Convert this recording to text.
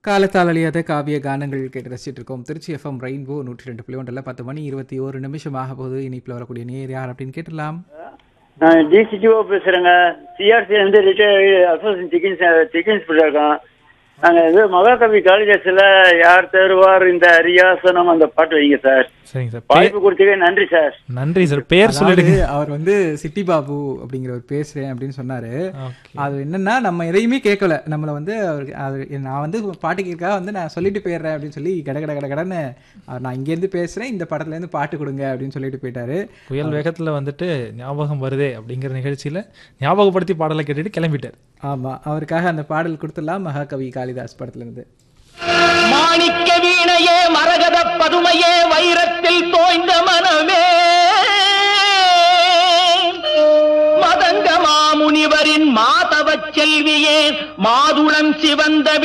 காலத்தால் அழியாத காவிய கானங்கள் கேட்டு ரசிச்சிட்டு இருக்கோம் திருச்சி எஃப்எம் ரெயின்போ நூற்றி ரெண்டு புள்ளி ஒன்றில் பத்து மணி இருபத்தி ஒரு நிமிஷம் ஆக போது இனிப்பில் வரக்கூடிய நேர் யார் அப்படின்னு கேட்டலாம் நான் டிசிடிஓ பேசுறேங்க சிஆர்சி வந்து ரிட்டையர் அசோசியேஷன் சிக்கன்ஸ் சிக்கன்ஸ் இருக்கோம் நாங்கள் இது மகாகவி காளிதாசில் யார் தருவார் இந்த அரியாசனம் அந்த பாட்டு வைங்க சார் சரிங்க சார் பே- வாய்ப்பு கொடுத்தீங்க நன்றி சார் நன்றி சார் பேர் அதாவது சொல்லிடுங்க அவர் வந்து சிட்டி பாபு அப்படிங்கிறவர் பேசுறேன் அப்படின்னு சொன்னாரு ஓகே அது என்னன்னா நம்ம எதையுமே கேட்கல நம்மளை வந்து அவருக்கு அது நான் வந்து பாட்டு கேட்க வந்து நான் சொல்லிட்டு போயிடுறேன் அப்படின்னு சொல்லி கட கட கட கடன்னு அவர் நான் இங்கேருந்து பேசுறேன் இந்த படத்துல இருந்து பாட்டு கொடுங்க அப்படின்னு சொல்லிட்டு போயிட்டாரு புயல் வேகத்துல வந்துட்டு ஞாபகம் வருதே அப்படிங்கிற நிகழ்ச்சியில ஞாபகப்படுத்தி பாடலை கேட்டுட்டு கிளம்பிட்டார் ஆமா அவருக்காக அந்த பாடல் கொடுத்துடலாம் மகாகவி காளிதாஸ் படத்துல இருந்து மாணிக்க வீணையே மரகத பதுமையே வைரத்தில் தோய்ந்த மனமே மதங்க மாமுனிவரின் மாதவச் செல்வியே மாதுளம் சிவந்த